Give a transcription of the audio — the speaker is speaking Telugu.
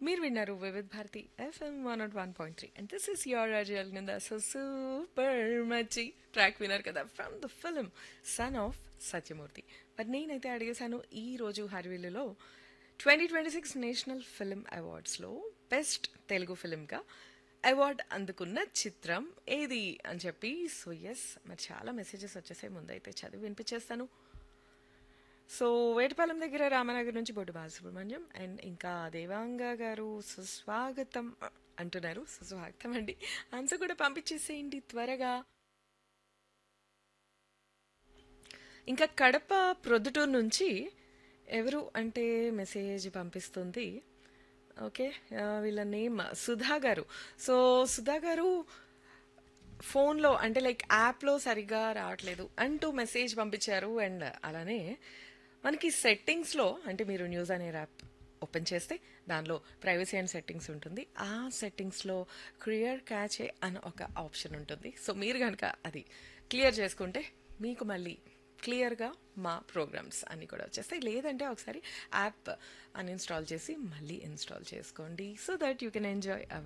మీరు విన్నారు Vividh Bharati FM one naught one point three and this is your usual నింద సో సూపర్ మచ్చి ట్రాక్ విన్నారు కదా from the film son of Satyamurthy మరి నేనైతే అడిగేశాను ఈ రోజు హర్విల్లులో twenty twenty six national film అవార్డ్స్లో బెస్ట్ తెలుగు ఫిలింగా అవార్డ్ అందుకున్న చిత్రం ఏది అని చెప్పి సో ఎస్ మరి చాలా మెసేజెస్ వచ్చేసాయి ముందైతే చదివి వినిపించేస్తాను సో వేటపాలెం దగ్గర రామనగర్ నుంచి బొడ్డు బాలసుబ్రహ్మణ్యం అండ్ ఇంకా దేవాంగ గారు సుస్వాగతం అంటున్నారు సుస్వాగతం అండి ఆన్సర్ కూడా పంపించేసేయండి త్వరగా ఇంకా కడప ప్రొద్దుటూరు నుంచి ఎవరు అంటే మెసేజ్ పంపిస్తుంది ఓకే ఆ, వీళ్ళ నేమ్ సుధా గారు సో సుధా గారు ఫోన్లో అంటే లైక్ యాప్లో సరిగ్గా రావట్లేదు అంటూ మెసేజ్ పంపించారు అండ్ అలానే మనకి సెట్టింగ్స్లో అంటే మీరు న్యూస్ అనే యాప్ ఓపెన్ చేస్తే దానిలో ప్రైవసీ అండ్ సెట్టింగ్స్ ఉంటుంది ఆ సెట్టింగ్స్లో క్లియర్ క్యాచే అని ఒక ఆప్షన్ ఉంటుంది సో మీరు కనుక అది క్లియర్ చేసుకుంటే మీకు మళ్ళీ క్లియర్గా మా ప్రోగ్రామ్స్ అన్నీ కూడా వచ్చేస్తాయి లేదంటే ఒకసారి యాప్ అన్ఇన్స్టాల్ చేసి మళ్ళీ ఇన్స్టాల్ చేసుకోండి so that you can enjoy hour